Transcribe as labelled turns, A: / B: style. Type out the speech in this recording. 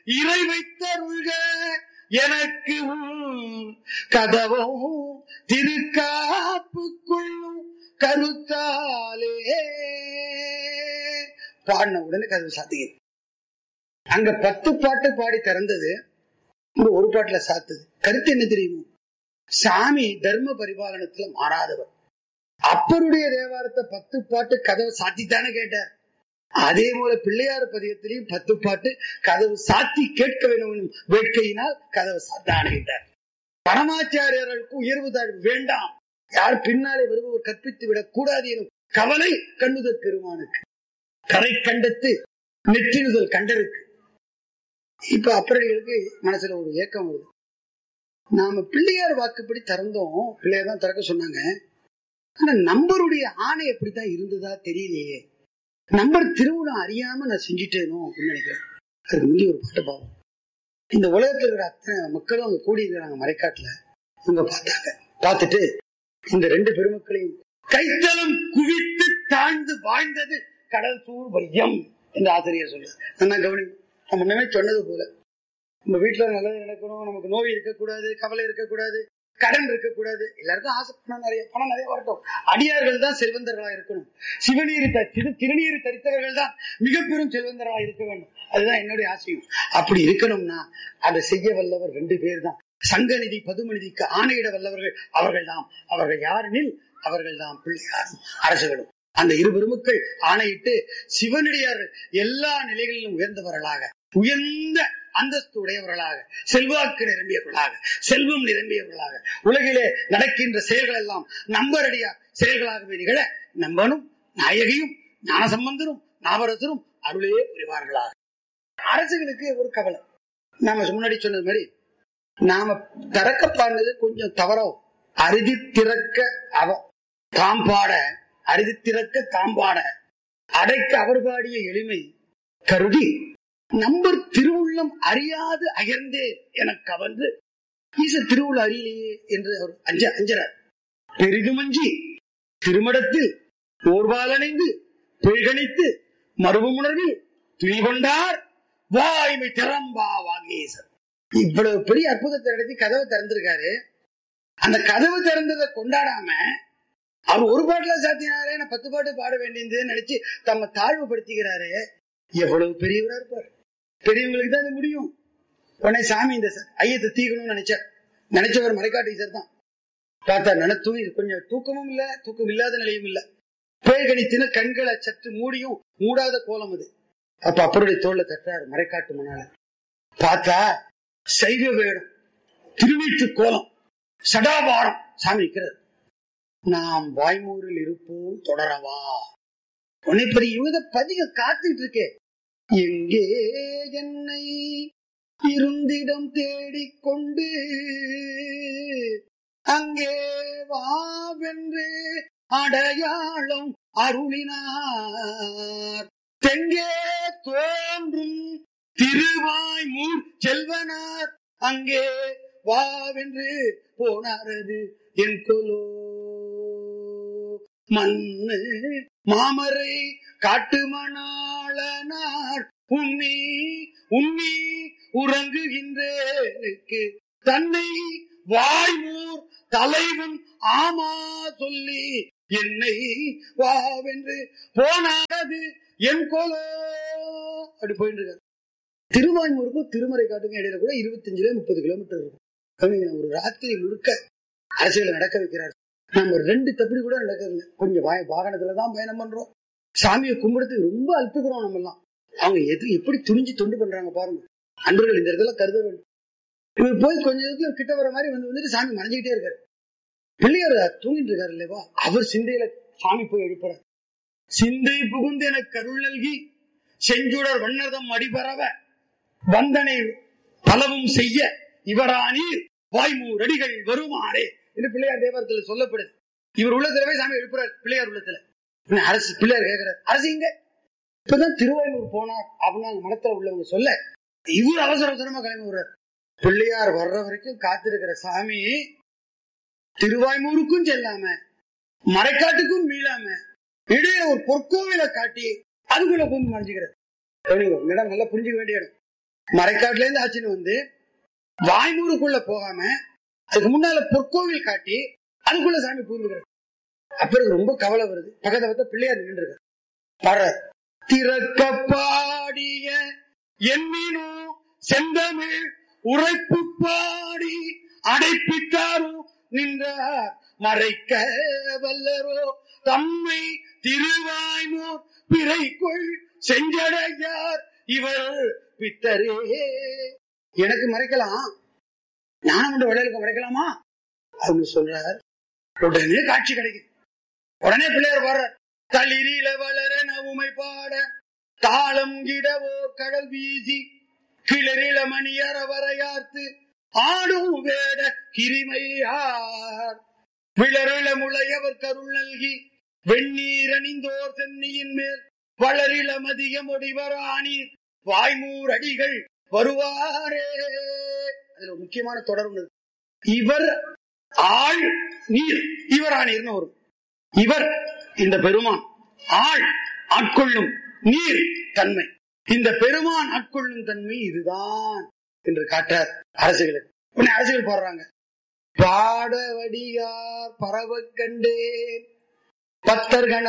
A: இறை வைத்தருள்க எனக்கு கதவும் திருக்காப்புக்குள்ளும் கருத்தாலே பாடின உடனே கதவு சாத்துகிறது அங்க பத்து பாட்டு பாடி திறந்தது இங்க ஒரு பாட்டுல சாத்துது கருத்து என்ன தெரியுமோ சாமி தர்ம பரிபாலனத்துல மாறாதவர் அப்பருடைய தேவாரத்தை பத்து பாட்டு கதவை சாத்தித்தானே கேட்டார் அதே போல பிள்ளையார் பதியத்திலையும் பத்து பாட்டு கதவு சாத்தி கேட்க வேண்டும் என்னும் வேட்கையினால் கதவு சாத்தானுகிட்டார் பரமாச்சாரியர்களுக்கு உயர்வு தாழ்வு வேண்டாம் யார் பின்னாலே வருபவர் கற்பித்து விடக் கூடாது எனும் கவலை கண்ணுதல் பெருமானுக்கு கரை கண்டத்து நெற்றினுதல் கண்டருக்கு இப்ப அப்பறைகளுக்கு மனசுல ஒரு ஏக்கம் வருது நாம பிள்ளையார் வாக்குப்படி திறந்தோம் பிள்ளையார் தான் திறக்க சொன்னாங்க ஆனா நம்பருடைய ஆணை எப்படித்தான் இருந்ததா தெரியலையே நம்பர் திருவிழா அறியாம நான் செஞ்சுட்டேனோ அப்படின்னு நினைக்கிறேன் அதுக்கு முந்தைய ஒரு பாட்டு பாவம் இந்த உலகத்துல இருக்கிற அத்தனை மக்களும் அங்க கூடி இருக்கிறாங்க மறைக்காட்டுல இவங்க பார்த்தாங்க பார்த்துட்டு இந்த ரெண்டு பெருமக்களையும் கைத்தலம் குவித்து தாழ்ந்து வாழ்ந்தது கடல் சூர் வையம் என்று ஆசிரியர் சொல்றார் நான் கவனி நம்ம முன்னமே சொன்னது போல நம்ம வீட்டுல நல்லது நடக்கணும் நமக்கு நோய் இருக்கக்கூடாது கவலை இருக்கக்கூடாது கடன் இருக்கக்கூடாது எல்லாருக்கும் ஆசை பணம் நிறைய பணம் நிறைய வரட்டும் அடியார்கள் தான் செல்வந்தர்களா இருக்கணும் சிவநீர் த- திரு திருநீர் தரித்தவர்கள் தான் மிக பெரும் செல்வந்தர்களா இருக்க வேண்டும் அதுதான் என்னுடைய ஆசையும் அப்படி இருக்கணும்னா அதை செய்ய வல்லவர் ரெண்டு பேர் தான் சங்கநிதி பதுமநிதிக்கு ஆணையிட வல்லவர்கள் அவர்கள் தான் அவர்கள் யாரெனில் அவர்கள் தான் பிள்ளையாரும் அரசுகளும் அந்த இரு பெருமக்கள் ஆணையிட்டு சிவனடியார்கள் எல்லா நிலைகளிலும் உயர்ந்தவர்களாக உயர்ந்த அந்தஸ்து உடையவர்களாக செல்வாக்கு நிரம்பியவர்களாக செல்வம் நிரம்பியவர்களாக உலகிலே நடக்கின்ற செயல்கள் எல்லாம் நம்பரடியா செயல்களாகவே நிகழ நம்பனும் நாயகியும் ஞானசம்பந்தரும் நாவரசரும் அருளே புரிவார்களாக அரசுகளுக்கு ஒரு கவலை நாம முன்னாடி சொன்னது மாதிரி நாம திறக்க பாடினது கொஞ்சம் தவறோ அறுதி திறக்க அவ தாம் பாட அறுதி திறக்க தாம் பாட அடைக்க அவர் பாடிய எளிமை கருதி நம்பர் திருவுள்ளம் அறியாது அயர்ந்தே என கவர்ந்து ஈச திருவுள்ள அறியலையே என்று அவர் அஞ்ச அஞ்சறார் பெரிதுமஞ்சி திருமடத்தில் ஓர்வால் அணைந்து பிழ்கணித்து மறுபுணர்வில் துணிகொண்டார் வாய்மை திறம்பா வாகேசர் இவ்வளவு பெரிய அற்புதத்தை நடத்தி கதவை திறந்திருக்காரு அந்த கதவு திறந்ததை கொண்டாடாம அவர் ஒரு பாட்டுல சாத்தினாரே நான் பத்து பாட்டு பாட வேண்டியது நினைச்சு தம்ம தாழ்வுபடுத்திக்கிறாரு எவ்வளவு பெரியவரா இருப்பார் பெரியவங்களுக்கு தான் இது முடியும் உடனே சாமி இந்த ச- ஐயத்தை தீக்கணும்னு நினைச்சார் நினைச்சவர் மறைக்காட்டு ஈசர் தான் பார்த்தா நன தூங்கி கொஞ்சம் தூக்கமும் இல்ல தூக்கம் இல்லாத நிலையும் இல்ல பேய்கணித்தின கண்களை சற்று மூடியும் மூடாத கோலம் அது அப்ப அப்பருடைய தோல்ல தட்டார் மறைக்காட்டு முன்னால பார்த்தா சைவ வேடம் திருவீட்டு கோலம் சடாபாரம் சாமி நிற்கிறது நாம் வாய்மூரில் இருப்போம் தொடரவா உன்னை பெரிய யுகத பதிக காத்துட்டு இருக்கே எங்கே என்னை இருந்திடம் தேடிக்கொண்டு அங்கே வாவென்று அடையாளம் அருளினார் தெங்கே தோன்றும் திருவாய்மூர் செல்வனார் அங்கே வாவென்று போனாரது என் கொலோ மண்ணு மாமரை காட்டுமணாளனார் உண்ணி உண்ணி உறங்குகின்றேனுக்கு தன்னை வாய்மூர் தலைவன் ஆமா சொல்லி என்னை வாவென்று போனாரது என் கோலோ அப்படி போயிட்டு இருக்காரு திருவாய்மூருக்கும் திருமறை காட்டுக்கும் இடையில கூட இருபத்தஞ்சுல முப்பது கிலோமீட்டர் இருக்கும் கவிஞர் ஒரு ராத்திரி முழுக்க அரசியல நடக்க வைக்கிறார் நம்ம ரெண்டு தப்படி கூட நடக்கிறது கொஞ்சம் வாய வாகனத்துல தான் பயணம் பண்றோம் சாமியை கும்பிடுறதுக்கு ரொம்ப அழுத்துக்கிறோம் நம்ம எல்லாம் அவங்க எது எப்படி துணிஞ்சு தொண்டு பண்றாங்க பாருங்க அன்பர்கள் இந்த இடத்துல கருத வேண்டும் இவர் போய் கொஞ்ச நேரத்துல கிட்ட வர மாதிரி வந்து வந்துட்டு சாமி மறைஞ்சுக்கிட்டே இருக்காரு பிள்ளையார் தூங்கிட்டு இருக்காரு இல்லையா அவர் சிந்தையில சாமி போய் எழுப்புறார் சிந்தை புகுந்து எனக்கு கருள் நல்கி செஞ்சுடர் வண்ணதம் அடிபரவ வந்தனை பலவும் செய்ய இவரானீர் வாய்மூர் அடிகள் வருமாறே என்று பிள்ளையார் தேவாரத்துல சொல்லப்படுது இவர் உள்ளத்துல சாமி எழுப்புறார் பிள்ளையார் உள்ளத்துல என்ன அரசு பிள்ளையார் கேட்கிறார் அரசு இங்க இப்பதான் திருவாயூர் போனார் அப்படின்னு அங்க மனத்துல உள்ளவங்க சொல்ல இவர் அவசர அவசரமா கிளம்பி விடுறார் பிள்ளையார் வர்ற வரைக்கும் காத்திருக்கிற சாமி திருவாய்மூருக்கும் செல்லாம மறைக்காட்டுக்கும் மீளாம இடையே ஒரு பொற்கோவிலை காட்டி அதுக்குள்ள போய் மறைஞ்சுக்கிறார் கவனிங்க, இந்த இடம் நல்லா புரிஞ்சுக்க வேண்டிய இடம் மறைக்காட்டுல இருந்து ஆச்சுன்னு வந்து வாய்மூருக்குள்ள போகாம அதுக்கு முன்னால பொற்கோவில் காட்டி அதுக்குள்ள சாமி பூந்துக்கிறார் அப்புறம் ரொம்ப கவலை வருது பக்கத்துல பார்த்தா பிள்ளையார் நின்று இருக்காரு பாடுறார் திறக்க பாடிய எண்ணினோ செந்தமிழ் உரைப்பு பாடி அடைப்பித்தாரோ நின்றார் மறைக்க வல்லரோ தம்மை திருவாய்மோர் பிறைக்குள் செஞ்சடையார் இவர் பித்தரே எனக்கு மறைக்கலாம் ஞானம் கொண்டு வளையலுக்கு மறைக்கலாமா அப்படின்னு சொல்றார் உடனே காட்சி கிடைக்குது உடனே பிள்ளையார் பாடுறார் தளிரில வளர நவுமை பாட தாளம் கிடவோ கடல் வீசி கிளறில மணியற வரையார்த்து ஆடும் வேட கிரிமையார் விளரில முளையவர் கருள் நல்கி வெந்நீர் அணிந்தோர் சென்னியின் மேல் வளரில மதிய முடிவராணீர் வாய்மூர் அடிகள் வருவாரே அதுல ஒரு முக்கியமான தொடர் ஒண்ணு இருக்கு. இவர் ஆள் நீர் இவரானீர்னு வரும் இவர் இந்த பெருமான் ஆள் ஆட்கொள்ளும் நீர் தன்மை இந்த பெருமான் ஆட்கொள்ளும் தன்மை இதுதான் என்று காட்டார் அரசுகளுக்கு உடனே அரசுகள் போடுறாங்க பாடவடியார் பரவ கண்டேன் பத்தர்கண